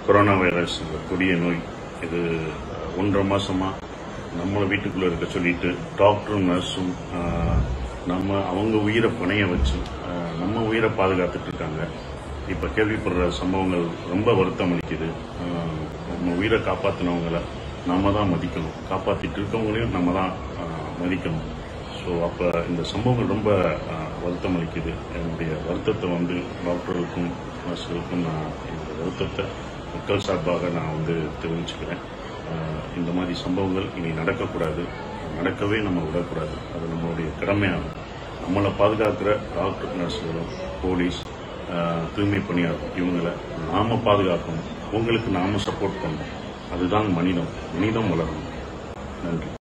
corona virus இந்த கொடிய நோய் இது அஹ், ஒன்றரை மாசமா நம்மளை வீட்டுக்குள்ள இருக்க சொல்லிட்டு டாக்டரும் நர்ஸும் அஹ், நம்ம அவங்க உயிரை பணைய வச்சு அஹ், நம்ம உயிரை பாதுகாத்துட்டு இருக்காங்க இப்ப கேள்விப்படுற சம்பவங்கள் ரொம்ப வருத்தம் அளிக்குது அஹ், நம்ம உயிரை காப்பாத்தினவங்கள நாம தான் மதிக்கணும் காப்பாத்திட்டு இருக்கவங்களையும் நம்ம தான் அஹ், மதிக்கணும் ஸோ அப்போ இந்த சம்பவங்கள் ரொம்ப அஹ், வருத்தம் அளிக்குது என்னுடைய வருத்தத்தை வந்து டாக்டர்களுக்கும் நர்ஸுகளுக்கும் நான் என்னுடைய வருத்தத்தை மக்கள் சார்பாக நான் வந்து தெரிவிச்சுக்கிறேன் அஹ், இந்த மாதிரி சம்பவங்கள் இனி நடக்கக்கூடாது நடக்கவே நம்ம விடக்கூடாது அது நம்மளுடைய கடமையாகும் நம்மளை பாதுகாக்கிற டாக்டர் நர்ஸுகளும் போலீஸ் அஹ், தூய்மை பணியாளர் இவங்களை நாம பாதுகாக்கணும் உங்களுக்கு நாம சப்போர்ட் பண்ணணும் அதுதான் மனிதம் மனிதம் வளரணும் நன்றி